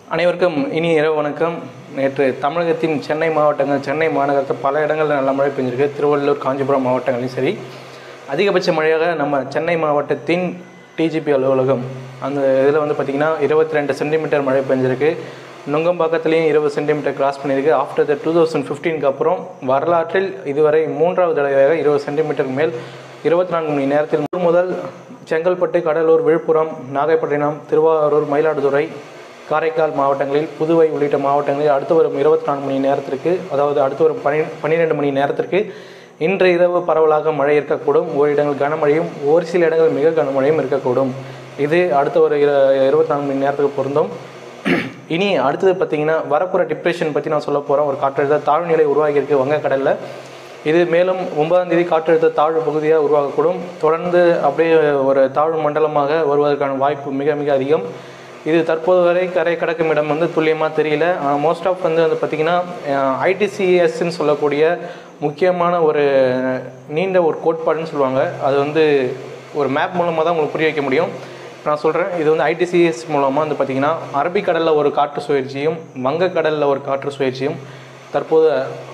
அனைவருக்கும் இனி இரவு வணக்கம் நேற்று தமிழகத்தின் சென்னை மாவட்டங்கள் சென்னை மாநகரத்தில் பல இடங்களில் நல்ல மழை பெஞ்சிருக்கு திருவள்ளூர் காஞ்சிபுரம் மாவட்டங்களையும் சரி அதிகபட்ச மழையாக நம்ம சென்னை மாவட்டத்தின் டிஜிபி அலுவலகம் அந்த இதில் வந்து பார்த்திங்கன்னா இருபத்தி ரெண்டு சென்டிமீட்டர் மழை பெஞ்சிருக்கு நுங்கம்பாக்கத்துலேயும் இருபது சென்டிமீட்டர் கிராஸ் பண்ணியிருக்கு ஆஃப்டர் த டூ தௌசண்ட் ஃபிஃப்டீனுக்கு அப்புறம் வரலாற்றில் இதுவரை மூன்றாவது தடவையாக இருபது சென்டிமீட்டருக்கு மேல் இருபத்தி நான்கு மணி நேரத்தில் முதல் செங்கல்பட்டு கடலூர் விழுப்புரம் நாகைப்பட்டினம் திருவாரூர் மயிலாடுதுறை காரைக்கால் மாவட்டங்களில் புதுவை உள்ளிட்ட மாவட்டங்களில் அடுத்து வரும் இருபத்தி நான்கு மணி நேரத்திற்கு அதாவது அடுத்து வரும் பனி பன்னிரெண்டு மணி நேரத்திற்கு இன்று இரவு பரவலாக மழை இருக்கக்கூடும் ஓர் இடங்கள் கனமழையும் ஒரு சில இடங்கள் மிக கனமழையும் இருக்கக்கூடும் இது அடுத்த ஒரு இரு இருபத்தி நான்கு மணி நேரத்துக்கு பொருந்தும் இனி அடுத்தது பார்த்தீங்கன்னா வரப்போகிற டிப்ரெஷன் பற்றி நான் சொல்ல போகிறேன் ஒரு காற்றழுத்த தாழ்வு நிலை உருவாகியிருக்கு வங்கக்கடலில் இது மேலும் ஒன்பதாம் தேதி காற்றழுத்த தாழ்வு பகுதியாக உருவாகக்கூடும் தொடர்ந்து அப்படியே ஒரு தாழ்வு மண்டலமாக வருவதற்கான வாய்ப்பு மிக மிக அதிகம் இது தற்போது வரை கரை கடக்கும் இடம் வந்து துல்லியமாக தெரியல ஆனால் மோஸ்ட் ஆஃப் வந்து வந்து பார்த்திங்கன்னா ஐடிசிஎஸ்ன்னு சொல்லக்கூடிய முக்கியமான ஒரு நீண்ட ஒரு கோட்பாடுன்னு சொல்லுவாங்க அது வந்து ஒரு மேப் மூலமாக தான் உங்களுக்கு புரிய வைக்க முடியும் நான் சொல்கிறேன் இது வந்து ஐடிசிஎஸ் மூலமாக வந்து பார்த்திங்கன்னா அரபிக்கடலில் ஒரு காற்று சுழற்சியும் வங்கக்கடலில் ஒரு காற்று சுழற்சியும் தற்போது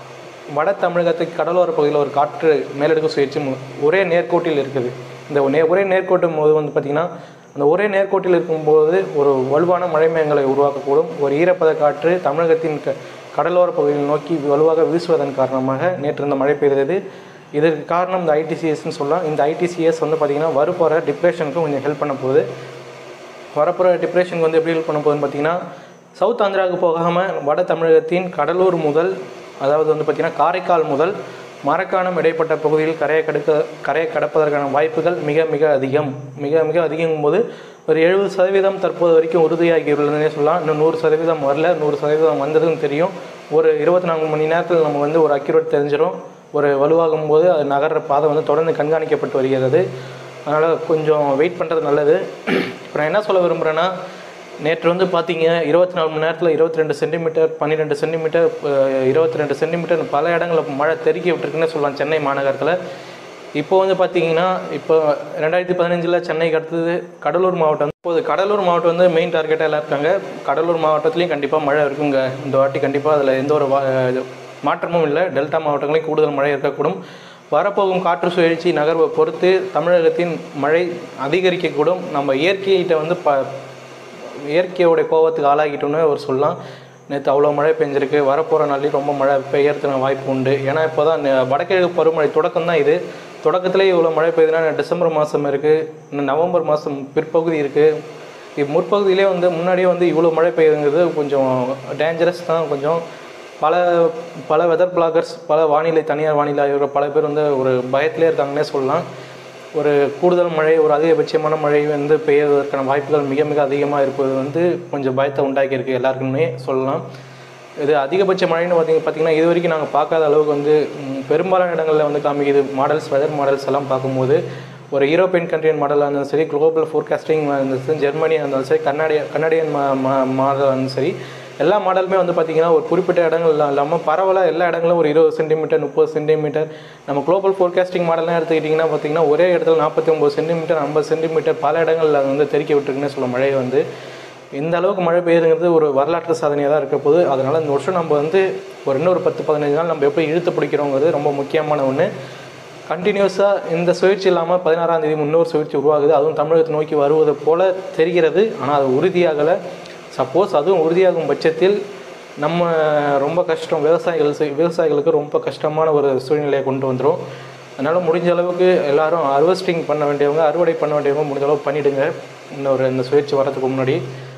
வட தமிழகத்துக்கு கடலோர பகுதியில் ஒரு காற்று மேலடுக்கு சுழற்சியும் ஒரே நேர்கோட்டில் இருக்குது இந்த நே ஒரே நேர்கோட்டும் போது வந்து பார்த்திங்கன்னா அந்த ஒரே நேர்கோட்டில் இருக்கும்போது ஒரு வலுவான மழைமேகங்களை உருவாக்கக்கூடும் ஒரு ஈரப்பத காற்று தமிழகத்தின் க கடலோர பகுதியில் நோக்கி வலுவாக வீசுவதன் காரணமாக நேற்று இந்த மழை பெய்தது இதற்கு காரணம் இந்த ஐடிசிஎஸ்ன்னு சொல்லலாம் இந்த ஐடிசிஎஸ் வந்து பார்த்திங்கன்னா வரப்போகிற டிப்ரெஷனுக்கு கொஞ்சம் ஹெல்ப் பண்ண போகுது வரப்போகிற டிப்ரெஷனுக்கு வந்து எப்படி ஹெல்ப் பண்ண போகுதுன்னு பார்த்தீங்கன்னா சவுத் ஆந்திராவுக்கு போகாமல் வட தமிழகத்தின் கடலூர் முதல் அதாவது வந்து பார்த்திங்கன்னா காரைக்கால் முதல் மரக்காணம் இடைப்பட்ட பகுதியில் கரையை கடக்க கரையை கடப்பதற்கான வாய்ப்புகள் மிக மிக அதிகம் மிக மிக அதிகம் போது ஒரு எழுபது சதவீதம் தற்போது வரைக்கும் உறுதியாகி உள்ளதுன்னே சொல்லலாம் இன்னும் நூறு சதவீதம் வரல நூறு சதவீதம் வந்ததுன்னு தெரியும் ஒரு இருபத்தி நான்கு மணி நேரத்தில் நம்ம வந்து ஒரு அக்யூரேட் தெரிஞ்சிடும் ஒரு வலுவாகும் போது அது நகர்ற பாதை வந்து தொடர்ந்து கண்காணிக்கப்பட்டு வருகிறது அதனால் கொஞ்சம் வெயிட் பண்ணுறது நல்லது இப்போ நான் என்ன சொல்ல விரும்புகிறேன்னா நேற்று வந்து பார்த்தீங்க இருபத்தி நாலு மணி நேரத்தில் இருபத்தி ரெண்டு சென்டிமீட்டர் பன்னிரெண்டு சென்டிமீட்டர் இருபத்தி ரெண்டு சென்டிமீட்டர் பல இடங்களில் மழை தெருக்கி விட்டுருக்குன்னு சொல்லலாம் சென்னை மாநகரத்தில் இப்போ வந்து பார்த்தீங்கன்னா இப்போ ரெண்டாயிரத்தி பதினஞ்சில் சென்னைக்கு அடுத்தது கடலூர் மாவட்டம் இப்போது கடலூர் மாவட்டம் வந்து மெயின் டார்கெட்டாக எல்லாம் இருக்காங்க கடலூர் மாவட்டத்துலேயும் கண்டிப்பாக மழை இருக்குங்க இந்த வாட்டி கண்டிப்பாக அதில் எந்த ஒரு வா- இது மாற்றமும் இல்லை டெல்டா மாவட்டங்களையும் கூடுதல் மழை இருக்கக்கூடும் வரப்போகும் காற்று சுழற்சி நகர்வை பொறுத்து தமிழகத்தின் மழை அதிகரிக்கக்கூடும் நம்ம இயற்கையிட்ட வந்து ப இயற்கையோடைய கோபத்துக்கு ஆளாகிட்டோன்னு ஒரு சொல்லலாம் நேற்று அவ்வளோ மழை பெஞ்சிருக்கு வரப்போகிற நாள்லேயும் ரொம்ப மழை பெய்யறதுக்கு வாய்ப்பு உண்டு ஏன்னா இப்போ தான் வடகிழக்கு பருவமழை தொடக்கம் தான் இது தொடக்கத்திலே இவ்வளோ மழை பெய்யுதுன்னா டிசம்பர் மாதம் இருக்குது இன்னும் நவம்பர் மாதம் பிற்பகுதி இருக்குது இது முற்பகுதியிலே வந்து முன்னாடியே வந்து இவ்வளோ மழை பெய்யுதுங்கிறது கொஞ்சம் டேஞ்சரஸ் தான் கொஞ்சம் பல பல வெதர் பிளாகர்ஸ் பல வானிலை தனியார் வானிலை ஆய்வர்கள் பல பேர் வந்து ஒரு பயத்திலே இருக்காங்கன்னே சொல்லலாம் ஒரு கூடுதல் மழை ஒரு அதிகபட்சமான மழை வந்து பெய்யறதற்கான வாய்ப்புகள் மிக மிக அதிகமாக இருப்பது வந்து கொஞ்சம் பயத்தை உண்டாக்கியிருக்கு எல்லாருக்குமே சொல்லலாம் இது அதிகபட்ச மழைன்னு பார்த்தீங்க பார்த்தீங்கன்னா இது வரைக்கும் நாங்கள் பார்க்காத அளவுக்கு வந்து ம், பெரும்பாலான இடங்களில் வந்து காமிக்குது மாடல்ஸ் வெதர் மாடல்ஸ் எல்லாம் பார்க்கும்போது ஒரு யூரோப்பியன் கண்ட்ரியன் மாடலாக இருந்தாலும் சரி குளோபல் ஃபோர்காஸ்டிங் இருந்தாலும் சரி ஜெர்மனியாக இருந்தாலும் சரி கன்னடிய கன்னடியன் மா மாடலாக இருந்தாலும் சரி எல்லா மாடலுமே வந்து பார்த்திங்கன்னா ஒரு குறிப்பிட்ட இடங்கள்லாம் இல்லாமல் பரவலாக எல்லா இடங்களும் ஒரு இருபது சென்டிமீட்டர் முப்பது சென்டிமீட்டர் நம்ம குளோபல் ஃபோர்காஸ்டிங் மாடல்லாம் எடுத்துக்கிட்டிங்கன்னா பார்த்தீங்கன்னா ஒரே இடத்துல நாற்பத்தி ஒம்பது சென்டிமீட்டர் ஐம்பது சென்டிமீட்டர் பல இடங்களில் அது வந்து தெறிக்க விட்டுருக்குன்னு சொல்ல மழை வந்து இந்த அளவுக்கு மழை பெய்யுதுங்கிறது ஒரு வரலாற்று சாதனையாக தான் இருக்க போகுது அதனால் இந்த வருஷம் நம்ம வந்து ஒரு இன்னும் ஒரு பத்து பதினஞ்சு நாள் நம்ம எப்படி இழுத்து பிடிக்கிறோங்கிறது ரொம்ப முக்கியமான ஒன்று கண்டினியூஸாக இந்த சுழற்சி இல்லாமல் பதினாறாம் தேதி முன்னோர் சுழற்சி உருவாகுது அதுவும் தமிழகத்தை நோக்கி வருவது போல தெரிகிறது ஆனால் அது உறுதியாகலை சப்போஸ் அதுவும் உறுதியாகும் பட்சத்தில் நம்ம ரொம்ப கஷ்டம் விவசாயிகள் செய்- விவசாயிகளுக்கு ரொம்ப கஷ்டமான ஒரு சூழ்நிலையை கொண்டு வந்துடும் அதனால் முடிஞ்ச அளவுக்கு எல்லாரும் ஹார்வெஸ்டிங் பண்ண வேண்டியவங்க அறுவடை பண்ண வேண்டியவங்க முடிஞ்ச அளவுக்கு பண்ணிவிடுங்க இன்னொரு இந்த சுழற்சி வரதுக்கு முன்னாடி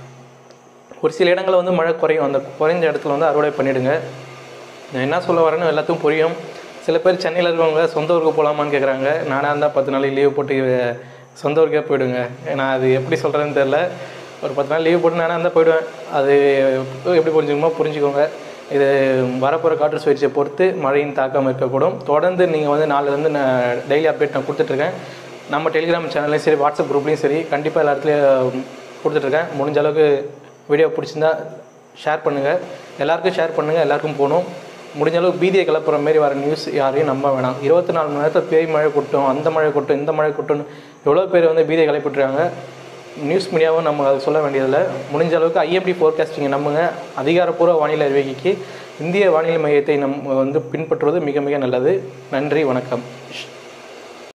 ஒரு சில இடங்களில் வந்து மழை குறையும் அந்த குறைஞ்ச இடத்துல வந்து அறுவடை பண்ணிவிடுங்க நான் என்ன சொல்ல வரேன்னு எல்லாத்துக்கும் புரியும் சில பேர் சென்னையில் இருக்கவங்க சொந்த ஊருக்கு போகலாமான்னு கேட்குறாங்க நானாக இருந்தால் பத்து நாளைக்கு லீவ் போட்டு அஹ், சொந்த ஊருக்கே போயிடுங்க நான் அது எப்படி சொல்கிறேன்னு தெரில ஒரு பத்து நாள் லீவ் போட்டு நானாக இருந்தால் போயிடுவேன் அது எப்படி புரிஞ்சுக்கணுமோ புரிஞ்சுக்கோங்க இது வரப்போகிற காற்று சுழற்சியை பொறுத்து மழையின் தாக்கம் இருக்கக்கூடும் தொடர்ந்து நீங்கள் வந்து நாளிலேருந்து நான் டெய்லி அப்டேட் நான் கொடுத்துட்ருக்கேன் நம்ம டெலிகிராம் சேனல்லையும் சரி வாட்ஸ்அப் குரூப்லேயும் சரி கண்டிப்பாக எல்லா இடத்துலையும் கொடுத்துட்ருக்கேன் முடிஞ்ச அளவுக்கு வீடியோ பிடிச்சிருந்தா ஷேர் பண்ணுங்கள் எல்லாருக்கும் ஷேர் பண்ணுங்கள் எல்லாருக்கும் போகணும் முடிஞ்ச அளவுக்கு பீதியை கிளப்புற மாரி வர நியூஸ் யாரையும் நம்ப வேணாம் இருபத்தி நாலு மணி நேரத்தில் பேய் மழை கொட்டும் அந்த மழை கொட்டும் இந்த மழை கொட்டும்னு எவ்வளோ பேர் வந்து பீதியை கிளப்பிட்டுருக்காங்க நியூஸ் மீடியாவும் நம்ம அதை சொல்ல வேண்டியதில்லை முடிஞ்ச அளவுக்கு ஐஎம்டி ஃபோர்காஸ்டிங்கை நம்புங்க அதிகாரப்பூர்வ வானிலை அறிவிக்கைக்கு இந்திய வானிலை மையத்தை நம் வந்து பின்பற்றுவது மிக மிக நல்லது நன்றி வணக்கம்